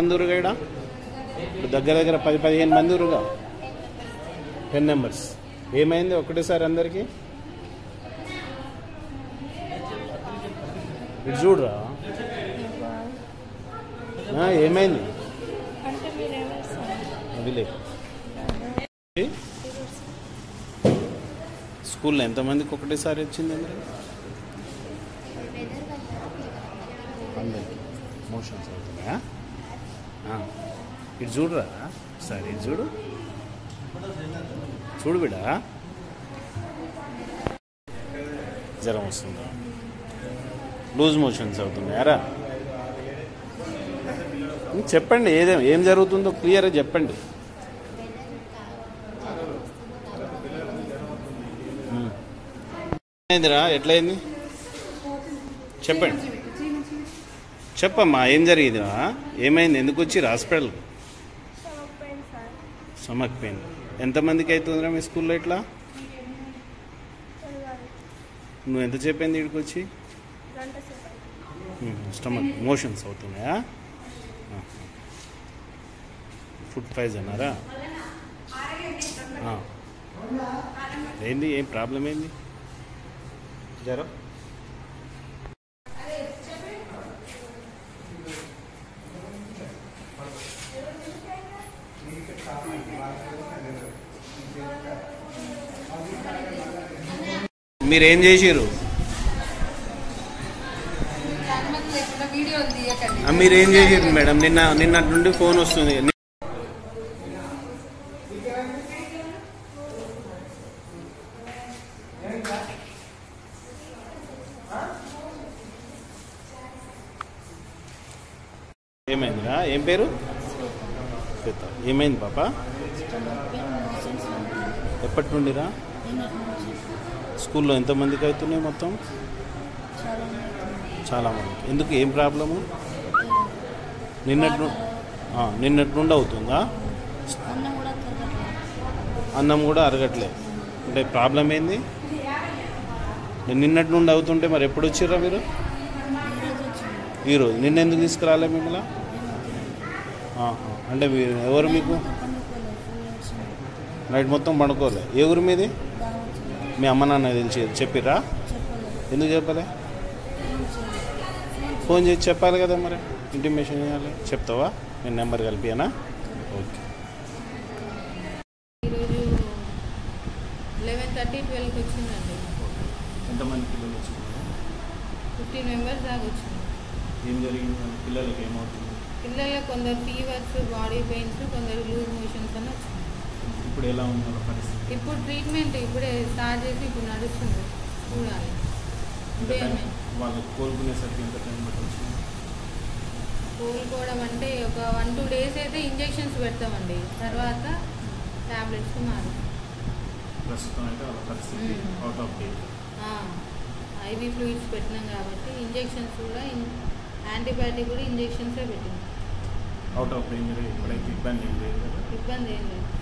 మంది ఉరుగా ఈడ? ఇప్పుడు దగ్గర దగ్గర పది పదిహేను మంది ఉరుగా టెన్ నెంబర్స్ ఏమైంది ఒకటేసారి అందరికి ఇటు చూడరా ఆ, ఏమైంది అంటే మీరు ఎవరు సార్ వదిలే స్కూల్లో ఎంతమందికి ఒకటేసారి వచ్చింది అందరికి అందరికి మోషన్స్ అవుతున్నాయా ఆ. ఇటు చూడరా సరే ఇటు చూడు చూడు బిడా జ్వరం వస్తుందా లూజ్ మోషన్స్ అవుతున్నాయారా చెప్పండి ఏదే ఏం జరుగుతుందో క్లియర్గా చెప్పండి ఉమ్. ఏమైందిరా ఎట్లయింది చెప్పండి చెప్పమ్మా ఏం జరిగిందిరా ఏమైంది ఎందుకు వచ్చి హాస్పిటల్ సార్ స్టమక్ పెయిన్ ఎంతమందికి అవుతుందిరా మీ స్కూల్లో ఇట్లా నువ్వు ఎంత చెప్పింది ఇక్కడికి వచ్చి గంట సేపు స్టమక్ మోషన్స్ అవుతున్నాయా ఫుడ్ పాయిజన్ అన్నారా ఆ. ఏంది ఏం ప్రాబ్లం ఏంది జ్వరం మీరేం చేసిర్రు వీడియో తీయకండి ఆ, మీరేం చేసిర్రు మేడం నిన్న నిన్నటి నుండి ఫోన్ వస్తుంది ఏమైందిరా ఏం పేరు శ్వేత ఏమైంది పాప స్టమక్ పెయిన్ మోషన్స్ ఎప్పటి నుండిరా నిన్నటి నుంచి స్కూల్లో ఎంతమందికి అవుతున్నాయి మొత్తం చాలా అవుతుంది చాలా మంది ఎందుకు ఏం ప్రాబ్లము నిన్నటి ను- ఆ, నిన్నటి నుండి అవుతుందా అన్నం కూడా తిరగట్లేదు అన్నం కూడా అరగట్లే అంటే ప్రాబ్లం ఏంది నిన్నటి నుండి అవుతుంటే మరి ఎప్పుడు వచ్చిర్రా మీరు ఈరోజు వచ్చింది ఈరోజు నిన్న ఎందుకు తీసుకురాలే మిమ్మల్ని ఆహా. అంటే మీరు ఎవరు మీకు పండుకోలేదు ఫుల్ వచ్చింది నైట్ మొత్తం పడుకోలే ఏ ఊరు మీది దాని వచ్చింది మీ అమ్మ నాన్న తెలిసి చెప్పిర్రా చెప్పలేదు ఎందుకు చెప్పలే ఏం చేయలేదు ఫోన్ చేసి చెప్పాలి కదా మరి ఇంటిమేషన్ చేయాలి చెప్తావా నేను నెంబర్ కలిపియనా ఓకే ఈరోజు లెవెన్ థర్టీ ట్వెల్వ్కి వచ్చిందండి ఎంతమంది పిల్లలు వచ్చినారు ఫిఫ్టీన్ మెంబర్స్ దాకా వచ్చింది ఏం జరిగింది మన పిల్లలకి ఏమవుతుంది పిల్లల్లో కొందరు ఫీవర్స్ బాడీ పెయిన్స్ కొందరు లూజ్ మోషన్స్ అని వచ్చింది ఇప్పుడు ఎలా ఉంది వాళ్ళ పరిస్థితి ఇప్పుడు ట్రీట్మెంట్ ఇప్పుడే స్టార్ట్ చేసి ఇప్పుడు నడుస్తుంది చూడాలి ఎంత అంటే టైం వాళ్ళు కోలుకునేసరికి ఎంత టైం పట్టవచ్చు కోలుకోవడం అంటే ఒక వన్ టూ డేస్ అయితే ఇంజెక్షన్స్ పెడతామండి తర్వాత టాబ్లెట్స్ మారు ప్రస్తుతం అయితే వాళ్ళ పరిస్థితి మ్మ్. Out of date IV fluids పెట్టినాం కాబట్టి ఇంజెక్షన్స్ కూడా యాంటీబయాటిక్ కూడా ఇంజెక్షన్సే పెట్టినాం అవుట్ ఆఫ్ డేంజర్ ఇప్పుడైతే ఇబ్బంది ఏం లేదు కదా ఇబ్బంది ఏం లేదు